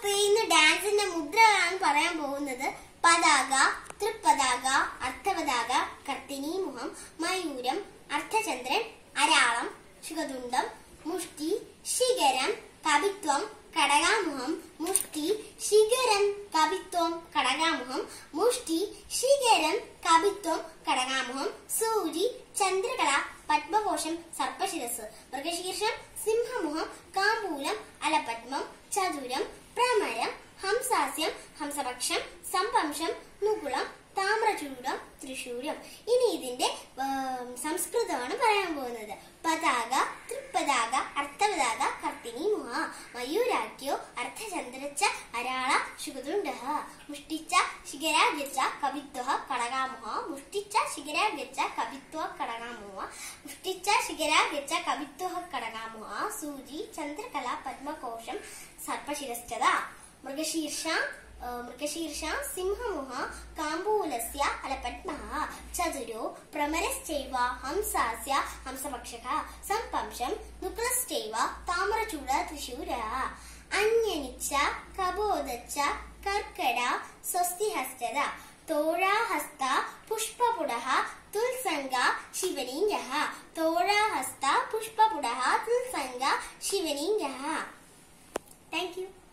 അപ്പൊ ഇന്ന് ഡാൻസിന്റെ മുദ്രകളാണ് പറയാൻ പോകുന്നത് പതാക തൃപ്പതാക അർത്ഥപതാക കർത്തിനി മുഖം മയൂരം അർത്ഥചന്ദ്രൻ അരാളം ശുഖതുണ്ടം മുഷ്ടി ശിഖരം കവിത്വം കടകാമുഖം മുഷ്ടി ശിഖരം കവിത്വം കടകാമുഖം മുഷ്ടി ശിഖരം കവിത്വം കടകാമുഖം സൂരി ചന്ദ്രകല പത്മകോശം സർപ്പശിരസ് മൃഗശീർഷം സിംഹമുഖം കാമ്പൂലം അലപത്മം ചതുരം പ്രമരം ഹംസാസ്യം ഹംസപക്ഷം സംപംശം മുകുളം താമ്രചൂടം തൃശൂലം ഇനി ഇതിന്റെ ഏം, സംസ്കൃതമാണ് പറയാൻ പോകുന്നത് പതാക തൃപ്പതാക അർത്ഥപതാക കർത്തിനി മുഹ മയൂരാഖ്യോ അർത്ഥചന്ദ്രച്ച അരാള ശുഗതുണ്ട മുഷ്ടിച്ച ശിഖരാഗച്ച കവിത്വ കടകാമുഹ മുഷ്ടിച്ച ശിഖരാഗച്ച കവിത്വ കടകാമുഹ മുഷ്ടിച്ച ശിഖരാഗച്ച കവിത്വ കടകാമുഹ സൂചി ചന്ദ്രകല പത്മകോശം സർപ്പശിരശ്ചത മൃഗശീർഷ ആ, മൃഗശീർഷ സിംഹമുഹ കാമ്പൂലസ്യ അലപത്മഃ ചതുരോ പ്രമരശ്ചൈവ ഹംസാസ്യ ഹംസപക്ഷക സംപംശം നുക്ലശ്ചൈവ താമ്രചൂട തൃശൂര അന്യനിച്ച കബോധച്ച കർക്കട സ്വസ്തിഹസ്തത തോഴാഹസ്ത പുഷ്പപുടഃ തുൽസംഗ ശിവലിംഗഃ തോഴാഹസ്ത പുഷ്പപുടഃ തുൽസംഗ ശിവലിംഗഃ താങ്ക് യു